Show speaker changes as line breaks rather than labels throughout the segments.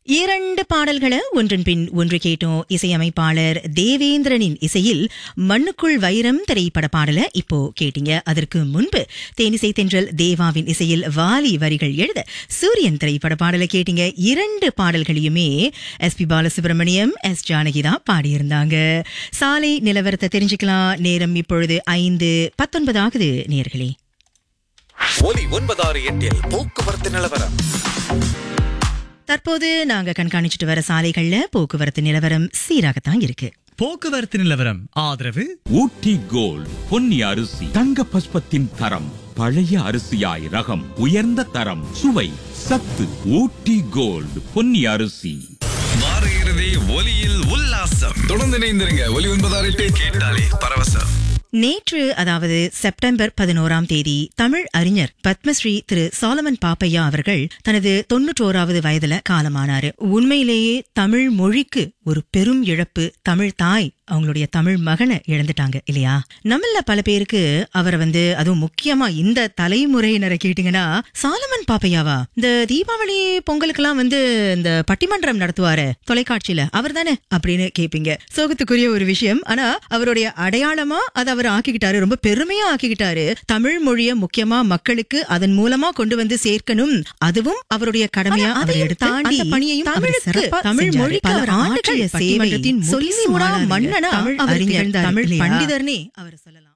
இரண்டு பாடல்களை ஒன்றன் பின் ஒன்று கேட்டோம் இசையமைப்பாளர் தேவேந்திரனின் இசையில் மண்ணுக்குள் வைரம் திரைப்பட பாடலை இப்போ கேட்டீங்க அதற்கு முன்பு தேனிசை தென்றல் தேவாவின் இசையில் வாலி வரிகள் எழுத சூரியன் திரைப்பட பாடலை கேட்டீங்க இரண்டு பாடல்களையுமே S P Balasubramaniam S Janaki தான் பாடியிருந்தாங்க சாலை நிலவரத்தை தெரிஞ்சுக்கலாம் நேரம் இப்பொழுது ஐந்து பத்தொன்பது ஆகுது நேர்களே
ஒலி ஒன்பதாறு எட்டில் போக்குவரத்து நிலவரம்
தற்போது நாங்க கண்காணிச்சிட்டு வர சாலைகள்ல போக்குவரத்து நிலவரம் சீராகத்தான் இருக்கு
போக்குவரத்து நிலவரம் ஆதரவு
ஊட்டி கோல்ட் பொன்னி அரிசி தங்க பஸ்பத்தின் தரம் பழைய அரிசியாய் ரகம் உயர்ந்த தரம் சுவை சத்து ஊட்டி கோல்ட் பொன்னி அரிசி
வார இறுதி ஒலியில் உல்லாசம் தொடர்ந்து இணைந்திருங்க ஒலி ஒன்பதாறு எட்டு கேட்டாலே பரவசம்
நேற்று அதாவது செப்டம்பர் பதினோராம் தேதி தமிழ் அறிஞர் பத்மஸ்ரீ திரு சாலமன் பாப்பையா அவர்கள் தனது தொன்னூற்றோராவது வயதுல காலமானாரு உண்மையிலேயே தமிழ் மொழிக்கு ஒரு பெரும் இழப்பு தமிழ் தாய் அவங்களுடைய தமிழ் மகனை இழந்துட்டாங்க இல்லையா நம்மள பல பேருக்கு அவரை வந்து அதுவும் முக்கியமா இந்த தலைமுறையினரை கேட்டீங்கன்னா சாலமன் பாப்பையாவா இந்த தீபாவளி பொங்கலுக்கெல்லாம் வந்து இந்த பட்டிமன்றம் நடத்துவாரு தொலைக்காட்சியில அவர் தானே அப்படின்னு கேப்பீங்க சோகத்துக்குரிய ஒரு விஷயம் ஆனா அவருடைய அடையாளமா அதை அவர் ஆக்கிக்கிட்டாரு ரொம்ப பெருமையா ஆக்கிக்கிட்டாரு தமிழ் மொழிய முக்கியமா மக்களுக்கு அதன் மூலமா கொண்டு வந்து சேர்க்கணும் அதுவும் அவருடைய கடமையா அவர் எடுத்து அந்த பணியையும் அவர் சிறப்பா தமிழ் மொழி பல ஆண்டுகள் பட்டிமன்றத்தின் சொல்லி மன்னனா அவர் திகழ்ந்தார் தமிழ் பண்டிதர்னே அவர் சொல்லலாம்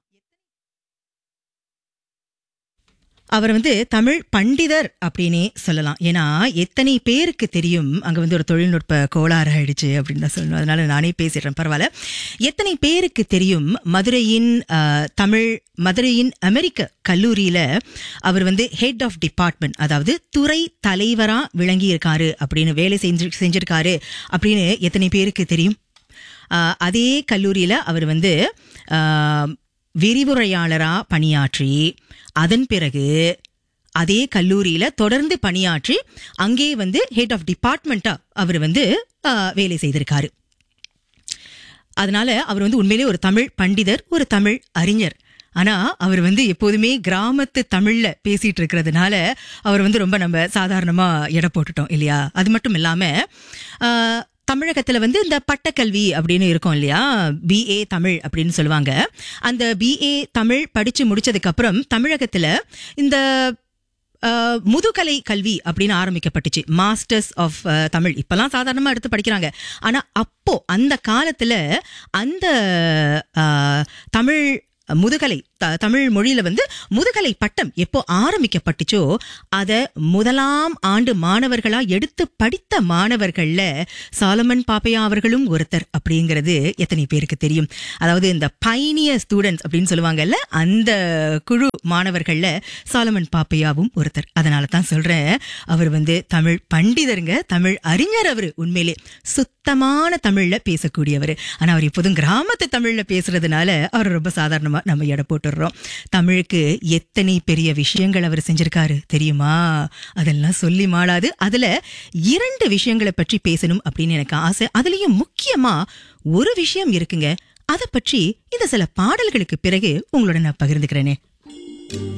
அவர் வந்து தமிழ் பண்டிதர் அப்படின்னே சொல்லலாம் ஏன்னா எத்தனை பேருக்கு தெரியும் அங்க வந்து ஒரு தொழில்நுட்ப கோளாறு ஆயிடுச்சு அப்படின்னு தான் சொல்லணும் அதனால நானே பேசிடுறேன் பரவாயில்ல எத்தனை பேருக்கு தெரியும் மதுரையின் ஆஹ், தமிழ் மதுரையின் அமெரிக்க கல்லூரியில அவர் வந்து ஹெட் ஆஃப் டிபார்ட்மெண்ட் அதாவது துறை தலைவரா விளங்கி இருக்காரு அப்படின்னு வேலை செஞ்சு செஞ்சிருக்காரு அப்படின்னு எத்தனை பேருக்கு தெரியும் ஆஹ், அதே கல்லூரியில அவர் வந்து ஆஹ், விரிவுரையாளரா பணியாற்றி அதன் பிறகு அதே கல்லூரியில தொடர்ந்து பணியாற்றி அங்கே வந்து ஹெட் ஆஃப் டிபார்ட்மெண்ட்டா அவர் வந்து ஆஹ், வேலை செய்திருக்காரு அதனால அவர் வந்து உண்மையிலே ஒரு தமிழ் பண்டிதர் ஒரு தமிழ் அறிஞர் ஆனா அவர் வந்து எப்போதுமே கிராமத்து தமிழ்ல பேசிட்டு இருக்கிறதுனால அவர் வந்து ரொம்ப நம்ம சாதாரணமா எடை போட்டுட்டோம் இல்லையா அது மட்டும் இல்லாம ஆஹ், தமிழகத்துல வந்து இந்த பட்டக்கல்வி அப்படின்னு இருக்கும் இல்லையா பிஏ தமிழ் அப்படின்னு சொல்லுவாங்க அந்த பிஏ தமிழ் படிச்சு முடிச்சதுக்கு அப்புறம் தமிழகத்துல இந்த அஹ், முதுகலை கல்வி அப்படின்னு ஆரம்பிக்கப்பட்டுச்சு மாஸ்டர்ஸ் ஆஃப் தமிழ் இப்பெல்லாம் சாதாரணமா எடுத்து படிக்கிறாங்க ஆனா அப்போ அந்த காலத்துல அந்த அஹ், தமிழ் முதுகலை த- தமிழ் மொழியில வந்து முதுகலை பட்டம் எப்போ ஆரம்பிக்கப்பட்டுச்சோ அத முதலாம் ஆண்டு மாணவர்களா எடுத்து படித்த மாணவர்கள்ல சாலமன் பாப்பையா அவர்களும் ஒருத்தர் அப்படிங்கிறது எத்தனை பேருக்கு தெரியும் அதாவது இந்த பைனிய ஸ்டூடெண்ட்ஸ் அப்படின்னு சொல்லுவாங்கல்ல அந்த குழு மாணவர்கள்ல சாலமன் பாப்பையாவும் ஒருத்தர் அதனால தான் சொல்றேன் அவர் வந்து தமிழ் பண்டிதருங்க தமிழ் அறிஞர் அவர் உண்மையிலே சுத்தமான தமிழ்ல பேசக்கூடியவர் ஆனா அவர் எப்போதும் கிராமத்து தமிழ்ல பேசுறதுனால அவர் ரொம்ப சாதாரணமா நம்ம எடை போட்டுடுறோம் தமிழுக்கு எத்தனை பெரிய விஷயங்கள் அவர் செஞ்சிருக்காரு தெரியுமா அதெல்லாம் சொல்லி மாளாது அதுல இரண்டு விஷயங்களை பற்றி பேசணும் அப்படின்னு எனக்கு ஆசை அதுலயும் முக்கியமா ஒரு விஷயம் இருக்குங்க அதை பற்றி இந்த சில பாடல்களுக்கு பிறகு உங்களோட நான் பகிர்ந்துக்கிறேனே